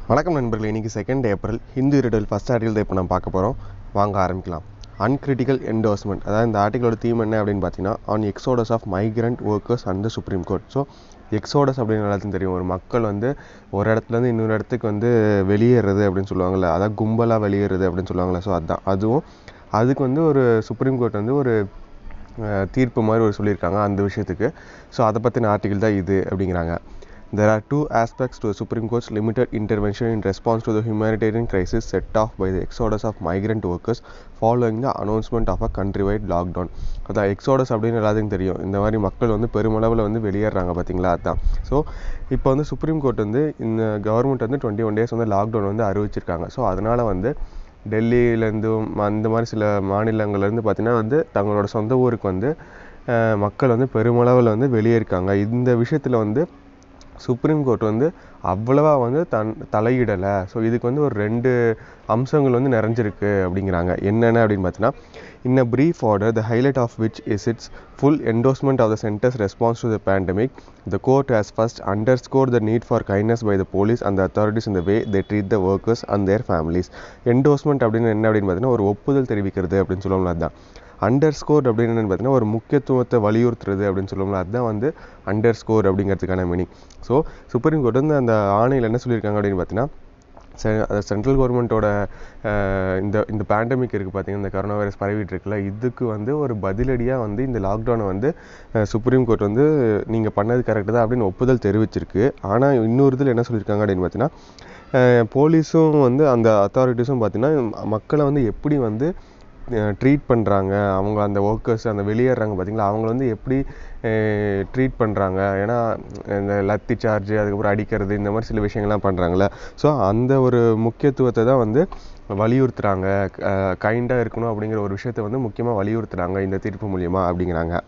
வணக்கம் நண்பர்களே இன்றைக்கி செகண்ட் ஏப்ரல் ஹிந்து ரிடல் ஃபஸ்ட் ஆர்டிகல் தான் இப்போ நம்ம பார்க்க போகிறோம் வாங்க ஆரம்பிக்கலாம் அன்கிரிட்டிக்கல் என்டோர்ஸ்மெண்ட் அதாவது இந்த ஆர்டிகளோட தீம் என்ன அப்படின்னு பார்த்தீங்கன்னா on exodus of migrant workers and the supreme court so exodus அப்படின்னு எல்லாத்துக்கும் தெரியும் ஒரு மக்கள் வந்து ஒரு இடத்துலேருந்து இன்னொரு இடத்துக்கு வந்து வெளியேறது அப்படின்னு சொல்லுவாங்கள்ல அதான் கும்பலாக வெளியேறது அப்படின்னு சொல்லுவாங்கள்ல ஸோ அதுதான் அதுவும் அதுக்கு வந்து ஒரு சுப்ரீம் கோர்ட் வந்து ஒரு அஹ், தீர்ப்பு மாதிரி ஒரு சொல்லியிருக்காங்க அந்த விஷயத்துக்கு ஸோ அதை பற்றின ஆர்டிகல் தான் இது அப்படிங்கிறாங்க There are two aspects to the Supreme Court's limited intervention in response to the humanitarian crisis set off by the exodus of migrant workers following the announcement of a countrywide lockdown. அதான் exodus அப்படின்னு எல்லாத்துக்கும் தெரியும் இந்த மாதிரி மக்கள் வந்து பெருமளவில் வந்து வெளியேறாங்க பார்த்தீங்களா அதுதான் ஸோ இப்போ வந்து சுப்ரீம் கோர்ட் வந்து இந்த கவர்மெண்ட் வந்து டுவெண்ட்டி ஒன் டேஸ் வந்து லாக்டவுன் வந்து அறிவிச்சிருக்காங்க ஸோ அதனால் வந்து டெல்லியிலேருந்தும் அந்த மாதிரி சில மாநிலங்கள்லேருந்து பார்த்தீங்கன்னா வந்து தங்களோட சொந்த ஊருக்கு வந்து அஹ், மக்கள் வந்து பெருமளவில் வந்து வெளியே இருக்காங்க இந்த விஷயத்தில் வந்து சுப்ரீம் கோர்ட் வந்து அவ்வளவா வந்து தன் தலையிடலை ஸோ இதுக்கு வந்து ஒரு ரெண்டு அம்சங்கள் வந்து நிறைஞ்சிருக்கு அப்படிங்கிறாங்க என்னென்ன அப்படின்னு பார்த்தீங்கன்னா இன் அ brief order the highlight of which is its full endorsement of the center's response to the pandemic the court has first underscored the need for kindness by the police and the authorities in the way they treat the workers and their families endorsement அப்படின்னு என்ன அப்படின்னு பார்த்தீங்கன்னா ஒரு ஒப்புதல் தெரிவிக்கிறது அப்படின்னு சொல்லுவோம்ல அதுதான் அண்டர் ஸ்கோர் அப்படின்னு என்னன்னு பார்த்தீங்கன்னா ஒரு முக்கியத்துவத்தை வலியுறுத்துறது அப்படின்னு சொல்லுவோம்ல அதுதான் வந்து அண்டர் ஸ்கோர் அப்படிங்கிறதுக்கான மீனிங் ஸோ சுப்ரீம் கோர்ட் வந்து அந்த ஆணையில் என்ன சொல்லியிருக்காங்க அப்படின்னு பார்த்தீங்கன்னா சென்ட்ரல் கவர்மெண்ட்டோட இந்த இந்த பேண்டமிக் இருக்குது பார்த்தீங்கன்னா இந்த கரோனா வைரஸ் பரவிட்டு இருக்குல்ல இதுக்கு வந்து ஒரு பதிலடியாக வந்து இந்த லாக்டவுனை வந்து அஹ், சுப்ரீம் கோர்ட் வந்து நீங்கள் பண்ணது கரெக்டு தான் அப்படின்னு ஒப்புதல் தெரிவிச்சிருக்கு ஆனால் இன்னொரு இதில் என்ன சொல்லியிருக்காங்க அப்படின்னு பார்த்தீங்கன்னா போலீஸும் வந்து அந்த அத்தாரிட்டிஸும் பார்த்தீங்கன்னா மக்களை வந்து எப்படி வந்து ட்ரீட் பண்ணுறாங்க அவங்க அந்த ஒர்க்கர்ஸ் அந்த வெளியேறாங்க பார்த்தீங்களா அவங்கள வந்து எப்படி ட்ரீட் பண்ணுறாங்க ஏன்னா இந்த லத்தி சார்ஜ் அதுக்கப்புறம் அடிக்கிறது இந்த மாதிரி சில விஷயங்கள்லாம் பண்ணுறாங்களே ஸோ அந்த ஒரு முக்கியத்துவத்தை தான் வந்து வலியுறுத்துறாங்க கைண்டாக இருக்கணும் அப்படிங்கிற ஒரு விஷயத்தை வந்து முக்கியமாக வலியுறுத்துறாங்க இந்த தீர்ப்பு மூலியமா அப்படிங்கிறாங்க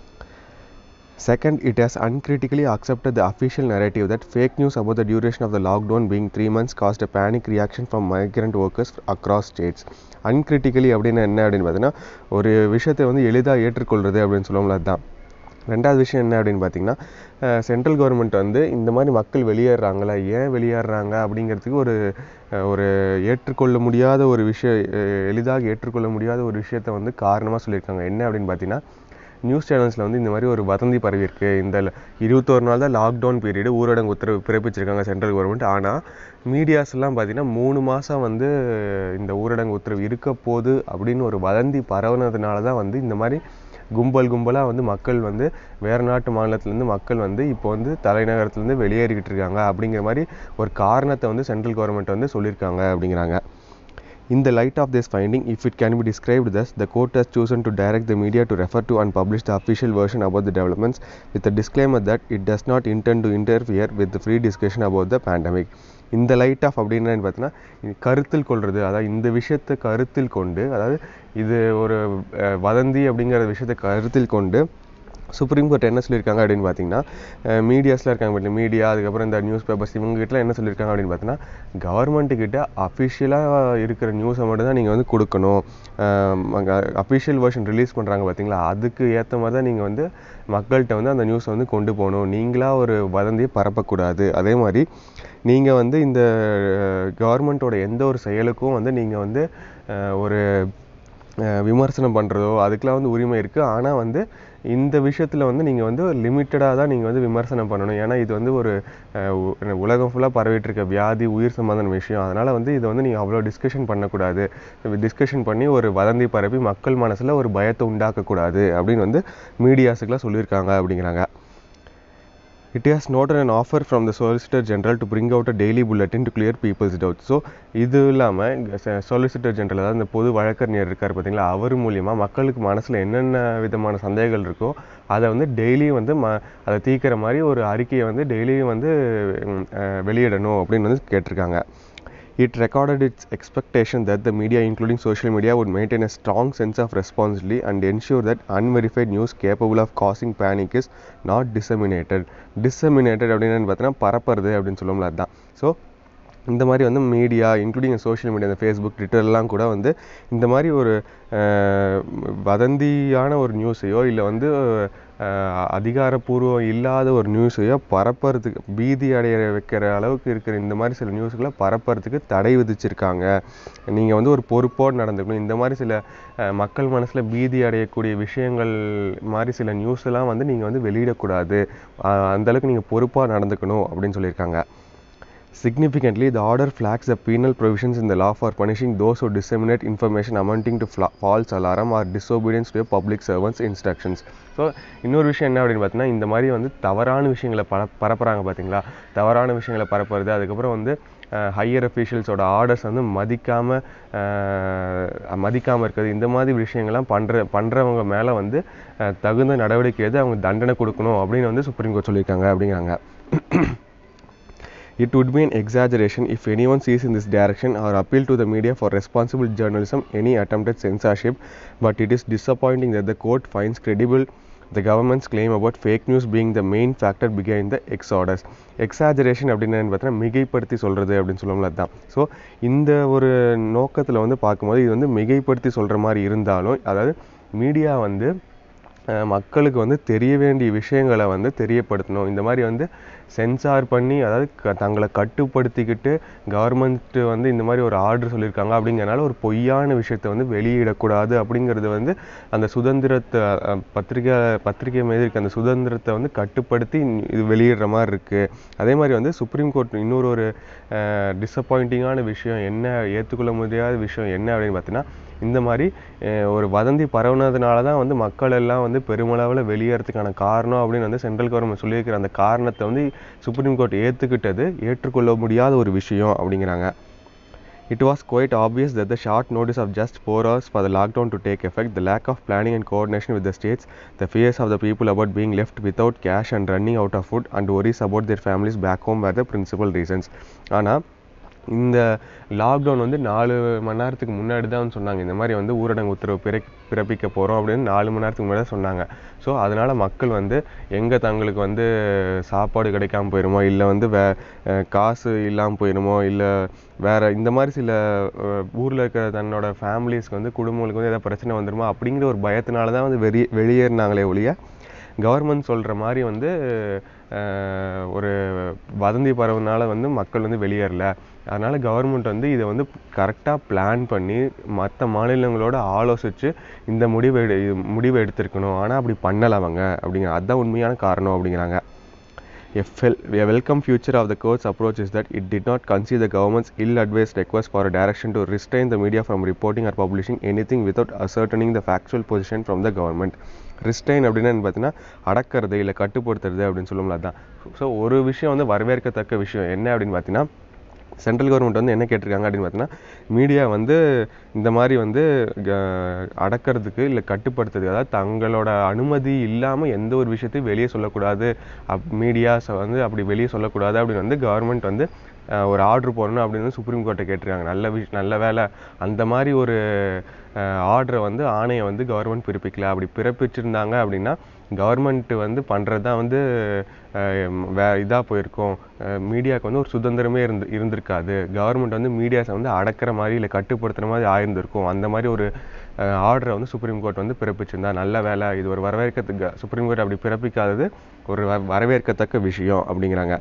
Second, it has uncritically accepted the official narrative that fake news about the duration of the lockdown being three months caused a panic reaction from migrant workers across states. Uncritically அப்படின்னு என்ன அப்படின்னு பார்த்தீங்கன்னா ஒரு விஷயத்தை வந்து எளிதாக ஏற்றுக்கொள்கிறது அப்படின்னு சொல்லுவோம்ல அதுதான் ரெண்டாவது விஷயம் என்ன அப்படின்னு பார்த்தீங்கன்னா சென்ட்ரல் கவர்மெண்ட் வந்து இந்த மாதிரி மக்கள் வெளியேறாங்களா ஏன் வெளியேறாங்க அப்படிங்கிறதுக்கு ஒரு அஹ், ஒரு ஏற்றுக்கொள்ள முடியாத ஒரு விஷயம் அஹ், எளிதாக ஏற்றுக்கொள்ள முடியாத ஒரு விஷயத்தை வந்து காரணமாக சொல்லியிருக்காங்க என்ன அப்படின்னு பார்த்தீங்கன்னா நியூஸ் சேனல்ஸில் வந்து இந்த மாதிரி ஒரு வதந்தி பரவியிருக்கு இந்த ல- இருபத்தோரு நாள் தான் லாக்டவுன் பீரியடு ஊரடங்கு உத்தரவு பிறப்பிச்சிருக்காங்க சென்ட்ரல் கவர்மெண்ட் ஆனால் மீடியாஸ்லாம் பார்த்தீங்கன்னா மூணு மாதம் வந்து இந்த ஊரடங்கு உத்தரவு இருக்க போகுது அப்படின்னு ஒரு வதந்தி பரவுனதுனால தான் வந்து இந்த மாதிரி கும்பல் கும்பலாக வந்து மக்கள் வந்து வேறு நாட்டு மாநிலத்திலேருந்து மக்கள் வந்து இப்போ வந்து தலைநகரத்துலேருந்து வெளியேறிக்கிட்டு இருக்காங்க அப்படிங்கிற மாதிரி ஒரு காரணத்தை வந்து சென்ட்ரல் கவர்மெண்ட் வந்து சொல்லியிருக்காங்க அப்படிங்கிறாங்க In the light of this finding, if it can be described thus, the court has chosen to direct the media to refer to and publish the official version about the developments with a disclaimer that it does not intend to interfere with the free discussion about the pandemic. இந்த light of அப்படின்னு என்னன்னு பார்த்தீங்கன்னா இது கருத்தில் கொள்வது அதாவது இந்த விஷயத்தை கருத்தில் கொண்டு அதாவது இது ஒரு அஹ், வதந்தி அப்படிங்கிற விஷயத்தை கருத்தில் கொண்டு சுப்ரீம் கோர்ட் என்ன சொல்லியிருக்காங்க அப்படின்னு பார்த்தீங்கன்னா மீடியாஸில் இருக்காங்க பார்த்தீங்க மீடியா அதுக்கப்புறம் இந்த நியூஸ் பேப்பர்ஸ் இவங்ககிட்டலாம் என்ன சொல்லியிருக்காங்க அப்படின்னு பார்த்தீங்கன்னா கவர்மெண்ட்டுக்கிட்ட அஃபிஷியலாக இருக்கிற நியூஸை மட்டும் தான் நீங்கள் வந்து கொடுக்கணும் அஃபிஷியல் வெர்ஷன் ரிலீஸ் பண்ணுறாங்க பார்த்தீங்களா அதுக்கு ஏற்ற மாதிரி தான் நீங்கள் வந்து மக்கள்கிட்ட வந்து அந்த நியூஸை வந்து கொண்டு போகணும் நீங்களாக ஒரு வதந்தியை பரப்பக்கூடாது அதே மாதிரி நீங்கள் வந்து இந்த கவர்மெண்ட்டோட எந்த ஒரு செயலுக்கும் வந்து நீங்கள் வந்து அஹ், ஒரு அஹ் விமர்சனம் பண்ணுறதோ அதுக்கெலாம் வந்து உரிமை இருக்குது ஆனால் வந்து இந்த விஷயத்தில் வந்து நீங்கள் வந்து லிமிட்டடாக தான் நீங்கள் வந்து விமர்சனம் பண்ணணும் ஏன்னா இது வந்து ஒரு அஹ், உ- என்ன, உலகம் ஃபுல்லாக பரவிட்டு இருக்க வியாதி உயிர் சம்பந்தமான விஷயம் அதனால் வந்து இதை வந்து நீங்கள் அவ்வளோ டிஸ்கஷன் பண்ணக்கூடாது டிஸ்கஷன் பண்ணி ஒரு வதந்தி பரப்பி மக்கள் மனசில் ஒரு பயத்தை உண்டாக்கக்கூடாது அப்படின்னு வந்து மீடியாஸுக்கெலாம் சொல்லியிருக்காங்க அப்படிங்கிறாங்க It has noted an offer from the Solicitor General to bring out a daily bulletin to clear people's doubts. So இது இல்லாமல் சொலிசிட்டர் ஜெனரல் அதாவது இந்த பொது வழக்கறிஞர் இருக்கார் பார்த்தீங்களா அவர் மூலியமாக மக்களுக்கு மனசில் என்னென்ன விதமான சந்தேகங்கள் இருக்கோ அதை வந்து டெய்லியும் வந்து ம அதை தீர்க்கிற மாதிரி ஒரு அறிக்கையை வந்து டெய்லியும் வந்து ம், அஹ், வெளியிடணும் அப்படின்னு வந்து கேட்டிருக்காங்க It recorded its expectation that the media, including social media, would maintain a strong sense of responsibility and ensure that unverified news capable of causing panic is not disseminated. Disseminated அப்படின்னு பார்த்தீங்கன்னா பரப்புறது அப்படின்னு சொல்லுவோம்ல அதுதான் ஸோ இந்த மாதிரி வந்து media including social media இந்த Facebook ட்விட்டர்லாம் கூட வந்து இந்த மாதிரி ஒரு அஹ், வதந்தியான ஒரு நியூஸையோ இல்லை வந்து அஹ், அதிகாரப்பூர்வம் இல்லாத ஒரு நியூஸையோ பரப்புறதுக்கு பீதி அடைய வைக்கிற அளவுக்கு இருக்கிற இந்த மாதிரி சில நியூஸ்களை பரப்புறதுக்கு தடை விதிச்சிருக்காங்க நீங்கள் வந்து ஒரு பொறுப்போடு நடந்துக்கணும் இந்த மாதிரி சில அஹ், மக்கள் மனசில் பீதி அடையக்கூடிய விஷயங்கள் மாதிரி சில நியூஸ் எல்லாம் வந்து நீங்கள் வந்து வெளியிடக்கூடாது அஹ், அந்த அளவுக்கு நீங்கள் பொறுப்பாக நடந்துக்கணும் அப்படின்னு சொல்லியிருக்காங்க Significantly, the order flags the penal provisions in the law for punishing those who disseminate information amounting to fla- false alarm or disobedience to a public servant's instructions. So இன்னொரு விஷயம் என்ன அப்படின்னு பார்த்தீங்கன்னா இந்த மாதிரி வந்து தவறான விஷயங்களை பர பரப்புகிறாங்க பார்த்தீங்களா தவறான விஷயங்களை பரப்புறது அதுக்கப்புறம் வந்து ஹையர் அஃபீஷியல்ஸோட ஆர்டர்ஸ் வந்து மதிக்காமல் மதிக்காமல் இருக்கிறது இந்த மாதிரி விஷயங்கள்லாம் பண்ணுற பண்ணுறவங்க மேலே வந்து அஹ், தகுந்த நடவடிக்கை எது அவங்க தண்டனை கொடுக்கணும் அப்படின்னு வந்து சுப்ரீம் கோர்ட் சொல்லியிருக்காங்க அப்படிங்கிறாங்க It would be an exaggeration if anyone sees in this direction or appeal to the media for responsible journalism any attempted censorship, but it is disappointing that the court finds credible the government's claim about fake news being the main factor behind the exodus. Exaggeration அப்படின்னு என்னன்னு பார்த்தீங்கன்னா மிகைப்படுத்தி சொல்கிறது அப்படின்னு சொல்லுவோம்ல அதுதான் so இந்த ஒரு நோக்கத்தில் வந்து பார்க்கும்போது இது வந்து மிகைப்படுத்தி சொல்கிற மாதிரி இருந்தாலும் அதாவது மீடியா வந்து அஹ் மக்களுக்கு வந்து தெரிய வேண்டிய விஷயங்களை வந்து தெரியப்படுத்தணும் இந்த மாதிரி வந்து சென்சார் பண்ணி அதாவது க தங்களை கட்டுப்படுத்திக்கிட்டு கவர்மெண்ட் வந்து இந்த மாதிரி ஒரு ஆர்டர் சொல்லியிருக்காங்க அப்படிங்கிறனால ஒரு பொய்யான விஷயத்தை வந்து வெளியிடக்கூடாது அப்படிங்கிறது வந்து அந்த சுதந்திரத்தை அஹ், பத்திரிகை பத்திரிகை மீது இருக்க அந்த சுதந்திரத்தை வந்து கட்டுப்படுத்தி இது வெளியிடுற மாதிரி இருக்குது அதே மாதிரி வந்து சுப்ரீம் கோர்ட் இன்னொரு ஒரு டிசப்பாயிண்டிங்கான விஷயம் என்ன ஏற்றுக்கொள்ள முடியாத விஷயம் என்ன அப்படின்னு பார்த்தீங்கன்னா இந்த மாதிரி அஹ், ஒரு வதந்தி பரவுனதுனால தான் வந்து மக்கள் எல்லாம் வந்து பெருமளவில் வெளியேறதுக்கான காரணம் அப்படின்னு வந்து சென்ட்ரல் கவர்மெண்ட் சொல்லியிருக்கிற அந்த காரணத்தை வந்து சுப்ரீம் கோர்ட் ஏற்றுக்கிட்டது ஏற்றுக்கொள்ள முடியாத ஒரு விஷயம் அப்படிங்கிறாங்க It was quite obvious that the short notice of just four hours for the lockdown to take effect, the lack of planning and coordination with the states, the fears of the people about being left without cash and running out of food, and worries about their families back home were the principal reasons. ஆனால் இந்த lockdown வந்து நாலு மணி நேரத்துக்கு முன்னாடி தான் சொன்னாங்க இந்த மாதிரி வந்து ஊரடங்கு உத்தரவு பிற பிறப்பிக்க போகிறோம் அப்படின்னு நாலு மணி நேரத்துக்கு முன்னாடி தான் சொன்னாங்க ஸோ அதனால் மக்கள் வந்து எங்கே தங்களுக்கு வந்து சாப்பாடு கிடைக்காம போயிருமோ இல்லை வந்து வே அஹ் காசு இல்லாமல் போயிருமோ இல்லை வேற இந்த மாதிரி சில ஊரில் இருக்கிற தன்னோட ஃபேமிலிஸ்க்கு வந்து குடும்பங்களுக்கு வந்து ஏதாவது பிரச்சனை வந்துருமா அப்படிங்கிற ஒரு பயத்தினால தான் வந்து வெளியே வெளியேறினாங்களே ஒழிய கவர்மெண்ட் சொல்கிற மாதிரி வந்து அஹ், ஒரு வதந்தி பரவுனால வந்து மக்கள் வந்து வெளியேறல அதனால் கவர்மெண்ட் வந்து இதை வந்து கரெக்டாக பிளான் பண்ணி மற்ற மாநிலங்களோட ஆலோசித்து இந்த முடிவை எடு முடிவை எடுத்திருக்கணும் ஆனால் அப்படி பண்ணல அவங்க அப்படிங்கிற அதுதான் உண்மையான காரணம் அப்படிங்கிறாங்க A, fel- a welcome feature of the court's approach is that it did not concede the government's ill-advised request for a direction to restrain the media from reporting or publishing anything without ascertaining the factual position from the government. ரிஸ்டைன் அப்படின்னா என்ன பார்த்தீங்கன்னா அடக்கிறது இல்லை கட்டுப்படுத்துறது அப்படின்னு சொல்லுவோம்ல அதான் so ஒரு விஷயம் வந்து வரவேற்கத்தக்க விஷயம் என்ன அப்படின்னு பார்த்தீங்கன்னா சென்ட்ரல் கவர்மெண்ட் வந்து என்ன கேட்டிருக்காங்க அப்படின்னு பார்த்தீங்கன்னா மீடியா வந்து இந்த மாதிரி வந்து க- அடக்கிறதுக்கு இல்லை கட்டுப்படுத்துறது அதாவது தங்களோட அனுமதி இல்லாமல் எந்த ஒரு விஷயத்தையும் வெளியே சொல்லக்கூடாது அப் மீடியாஸ் வந்து அப்படி வெளியே சொல்லக்கூடாது அப்படின்னு வந்து கவர்மெண்ட் வந்து அஹ், ஒரு ஆர்டர் போடணும் அப்படின்னு வந்து சுப்ரீம் கோர்ட்டை கேட்டிருக்காங்க நல்ல விஷ் நல்ல வேலை அந்த மாதிரி ஒரு ஆர்டரை வந்து ஆணையை வந்து கவர்மெண்ட் பிறப்பிக்கல அப்படி பிறப்பிச்சிருந்தாங்க அப்படின்னா கவர்மெண்ட் வந்து பண்ணுறது தான் வந்து அஹ், வே இதாக போயிருக்கும் மீடியாவுக்கு வந்து ஒரு சுதந்திரமே இருந்து இருந்திருக்காது கவர்மெண்ட் வந்து மீடியாஸை வந்து அடக்கிற மாதிரி இல்லை கட்டுப்படுத்துகிற மாதிரி ஆயிருந்திருக்கும் அந்த மாதிரி ஒரு ஆர்டரை வந்து சுப்ரீம் கோர்ட் வந்து பிறப்பிச்சிருந்தா நல்ல வேலை இது ஒரு வரவேற்கத்தக்க சுப்ரீம் கோர்ட் அப்படி பிறப்பிக்காதது ஒரு வ- வரவேற்கத்தக்க விஷயம் அப்படிங்கிறாங்க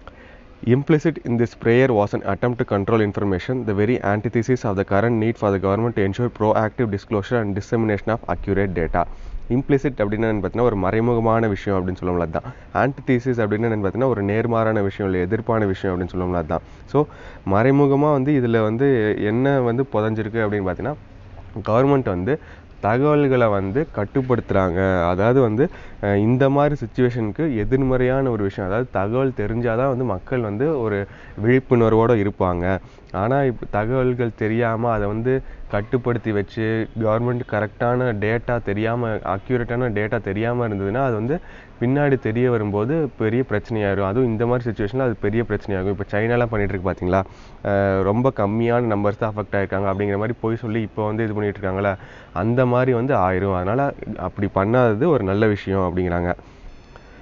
Implicit in this prayer was an attempt to control information, the very antithesis of the current need for the government to ensure proactive disclosure and dissemination of accurate data. Implicit அப்படின்னா என்னன்னு பார்த்தீங்கன்னா ஒரு மறைமுகமான விஷயம் அப்படின்னு சொல்லுவோம்ல அதுதான் ஆன்டிதீசிஸ் அப்படின்னு என்னன்னு பார்த்தீங்கன்னா ஒரு நேர்மாறான விஷயம் இல்லை எதிர்ப்பான விஷயம் அப்படின்னு சொல்லுவோம்ல அதுதான் ஸோ மறைமுகமாக வந்து இதில் வந்து என்ன வந்து புதஞ்சிருக்கு அப்படின்னு பார்த்தீங்கன்னா கவர்மெண்ட் வந்து தகவல்களை வந்து கட்டுப்படுத்துகிறாங்க அதாவது வந்து அஹ், இந்த மாதிரி சுச்சுவேஷனுக்கு எதிர்மறையான ஒரு விஷயம் அதாவது தகவல் தெரிஞ்சாதான் வந்து மக்கள் வந்து ஒரு விழிப்புணர்வோடு இருப்பாங்க ஆனால் இப்போ தகவல்கள் தெரியாமல் அதை வந்து கட்டுப்படுத்தி வச்சு கவர்மெண்ட் கரெக்டான டேட்டா தெரியாமல் அக்யூரேட்டான டேட்டா தெரியாமல் இருந்ததுன்னா அது வந்து பின்னாடி தெரிய வரும்போது பெரிய பிரச்சனையாயிரும் அதுவும் இந்த மாதிரி சுச்சுவேஷனில் அது பெரிய பிரச்சனையாகும் இப்போ சைனாலாம் பண்ணிட்டு இருக்கு பார்த்தீங்களா அஹ் ரொம்ப கம்மியான நம்பர்ஸ் தான் அஃபெக்ட் ஆயிருக்காங்க அப்படிங்கிற மாதிரி போய் சொல்லி இப்போ வந்து இது பண்ணிட்டு இருக்காங்களா அந்த மாதிரி வந்து ஆயிரும் அதனால் அப்படி பண்ணாதது ஒரு நல்ல விஷயம் அப்படிங்கிறாங்க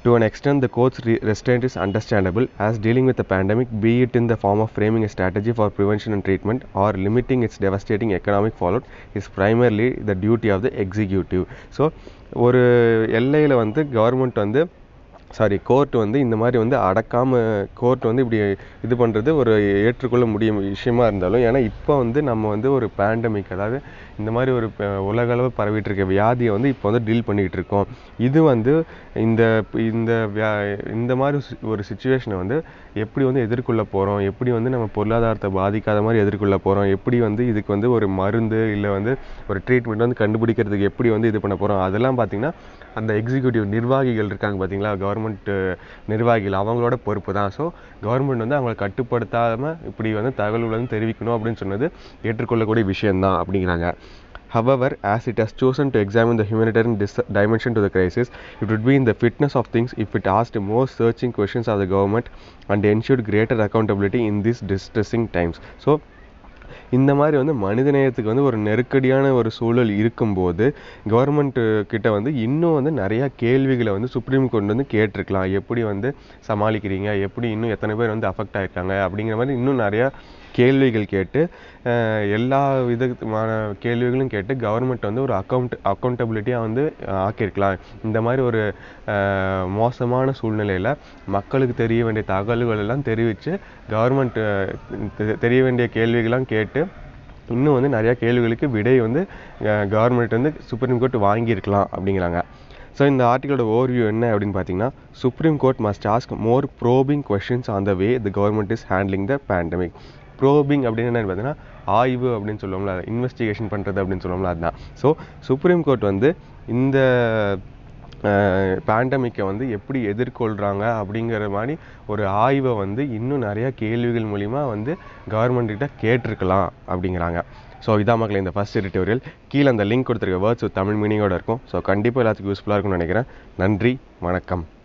To an extent, the court's re- restraint is understandable as dealing with the pandemic, be it in the form of framing a strategy for prevention and treatment or limiting its devastating economic fallout, is primarily the duty of the executive. So ஒரு எல்லையில் வந்து government வந்து sorry court வந்து இந்த மாதிரி வந்து அடக்காமல் court வந்து இப்படி இது பண்ணுறது ஒரு ஏற்றுக்கொள்ள முடியும் விஷயமா இருந்தாலும் ஏன்னா இப்போ வந்து நம்ம வந்து ஒரு பேண்டமிக் அதாவது இந்த மாதிரி ஒரு ப- உலகளவு பரவிட்டு இருக்க வியாதியை வந்து இப்போ வந்து டீல் பண்ணிக்கிட்டு இருக்கோம் இது வந்து இந்த இந்த வியா இந்த மாதிரி சி- ஒரு சுச்சுவேஷனை வந்து எப்படி வந்து எதிர்கொள்ள போகிறோம் எப்படி வந்து நம்ம பொருளாதாரத்தை பாதிக்காத மாதிரி எதிர்கொள்ள போகிறோம் எப்படி வந்து இதுக்கு வந்து ஒரு மருந்து இல்லை வந்து ஒரு ட்ரீட்மெண்ட் வந்து கண்டுபிடிக்கிறதுக்கு எப்படி வந்து இது பண்ண போகிறோம் அதெல்லாம் பார்த்தீங்கன்னா அந்த எக்ஸிக்யூட்டிவ் நிர்வாகிகள் இருக்காங்க பார்த்தீங்களா கவர்மெண்ட் நிர்வாகிகள் அவங்களோட பொறுப்பு தான் ஸோ கவர்மெண்ட் வந்து அவங்களை கட்டுப்படுத்தாமல் இப்படி வந்து தகவல்களை வந்து தெரிவிக்கணும் அப்படின்னு சொன்னது ஏற்றுக்கொள்ளக்கூடிய விஷயம்தான் அப்படிங்கிறாங்க However, as it has chosen to examine the humanitarian dis- dimension to the crisis, it would be in the fitness of things if it asked more searching questions of the government and ensured greater accountability in these distressing times. So, இந்த மாதிரி வந்து மனிதநேயத்துக்கு வந்து ஒரு நெருக்கடியான ஒரு சூழல் இருக்கும்போது government கிட்ட வந்து இன்னும் வந்து நிறைய கேள்விகளை வந்து சுப்ரீம் கோர்ட் வந்து கேட்டிருக்கலாம் எப்படி வந்து சமாளிக்கிறீங்க எப்படி இன்னும் எத்தனை பேர் வந்து அஃபெக்ட் ஆயிருக்காங்க அப்படிங்கிற மாதிரி இன்னும் நிறைய கேள்விகள் கேட்டு அஹ், எல்லா விதமான கேள்விகளும் கேட்டு கவர்மெண்ட் வந்து ஒரு அக்கௌண்ட் அக்கௌண்டபிலிட்டியாக வந்து அஹ், ஆக்கியிருக்கலாம் இந்த மாதிரி ஒரு அஹ், மோசமான சூழ்நிலையில் மக்களுக்கு தெரிய வேண்டிய தகவல்கள் எல்லாம் தெரிவித்து கவர்மெண்ட் தெரிய வேண்டிய கேள்விகள்லாம் கேட்டு இன்னும் வந்து நிறையா கேள்விகளுக்கு விடை வந்து கவர்மெண்ட் வந்து சுப்ரீம் கோர்ட் வாங்கியிருக்கலாம் அப்படிங்கிறாங்க ஸோ இந்த ஆர்டிகளோட ஓவர்வியூ என்ன அப்படின்னு பார்த்தீங்கன்னா supreme court must ask more probing questions on the way the government is handling the pandemic probing அப்படின்னு என்னன்னு பார்த்தீங்கன்னா ஆய்வு அப்படின்னு சொல்லுவோம்ல இன்வெஸ்டிகேஷன் பண்ணுறது அப்படின்னு சொல்லுவோம்ல அதுதான் ஸோ சுப்ரீம் கோர்ட் வந்து இந்த பேண்டமிக்கை வந்து எப்படி எதிர்கொள்கிறாங்க அப்படிங்கிற மாதிரி ஒரு ஆய்வை வந்து இன்னும் நிறையா கேள்விகள் மூலிமா வந்து கவர்மெண்ட் கிட்ட கேட்டிருக்கலாம் அப்படிங்கிறாங்க ஸோ இதான் மக்களே இந்த ஃபர்ஸ்ட் எடிட்டோரியல் கீழே அந்த லிங்க் கொடுத்துருக்க வேர்ட்ஸ் தமிழ் மீனிங்கோட இருக்கும் ஸோ கண்டிப்பாக எல்லாத்துக்கும் யூஸ்ஃபுல்லாக இருக்கும்னு நினைக்கிறேன் நன்றி வணக்கம்